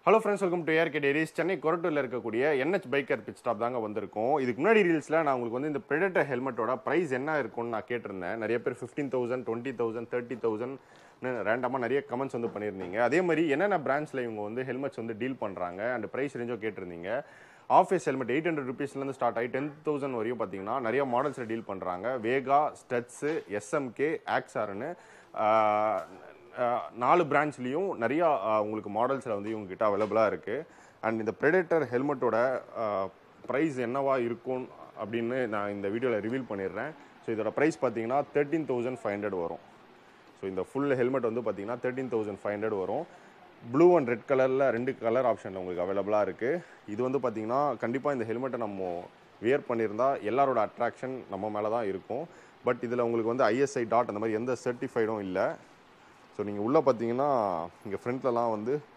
hello friends welcome to ARK dairies Chennai கொரட்டூரில் இருக்கக்கூடிய NH biker bit stop தாங்க வந்திருக்கோம் இதுக்கு முன்னாடி ரீல்ஸில் நான் உங்களுக்கு வந்து இந்த ப்ரெடேட்டர் ஹெல்மெட்டோட ப்ரைஸ் என்ன இருக்கும்னு நான் கேட்டிருந்தேன் நிறைய பேர் fifteen thousand twenty thousand thirty thousand ரேண்டமாக நிறைய கமெண்ட்ஸ் வந்து பண்ணியிருந்தீங்க அதே மாதிரி என்னென்ன பிராண்ட்ஸில் இவங்க வந்து ஹெல்மெட்ஸ் வந்து டீல் பண்ணுறாங்க அண்ட் ப்ரைஸ் ரேஞ்சோ கேட்டிருந்தீங்க ஆஃபீஸ் ஹெல்மெட் எயிட் ஹண்ட்ரட் ருபீஸ்லேருந்து ஸ்டார்ட் ஆகி டென் தௌசண்ட் வரையும் பார்த்தீங்கன்னா நிறைய மாடல்ஸில் டீல் பண்ணுறாங்க வேகா ஸ்டட்ஸு எஸ்எம்கே ஆக்ஸார்னு ஆஹ் நாலு பிரான்ச்லேயும் நிறையா ஆஹ் உங்களுக்கு மாடல்ஸில் வந்து இவங்க கிட்ட அவைலபிளாக இருக்குது அண்ட் இந்த ப்ரெடேட்டர் ஹெல்மெட்டோட ப்ரைஸ் என்னவா இருக்கும் அப்படின்னு நான் இந்த வீடியோவில் ரிவீல் பண்ணிடுறேன் ஸோ இதோட ப்ரைஸ் பார்த்தீங்கன்னா தேர்ட்டீன் தௌசண்ட் ஃபைவ் ஹண்ட்ரட் வரும் ஸோ இந்த ஃபுல் ஹெல்மெட் வந்து பார்த்தீங்கன்னா தேர்ட்டீன் தௌசண்ட் ஃபைவ் ஹண்ட்ரட் வரும் ப்ளூ அண்ட் ரெட் கலரில் ரெண்டு கலர் ஆப்ஷனில் உங்களுக்கு அவைலபிளாக இருக்குது இது வந்து பார்த்தீங்கன்னா கண்டிப்பாக இந்த ஹெல்மெட்டை நம்ம வியர் பண்ணியிருந்தா எல்லாரோட அட்ராக்ஷன் நம்ம மேலே தான் இருக்கும் பட் இதில் உங்களுக்கு வந்து ஐஎஸ்ஐ டாட் அந்த மாதிரி எந்த சர்டிஃபைடும் இல்லை ஸோ நீங்கள் உள்ளே பார்த்தீங்கன்னா இங்கே ஃப்ரண்ட்லலாம் வந்து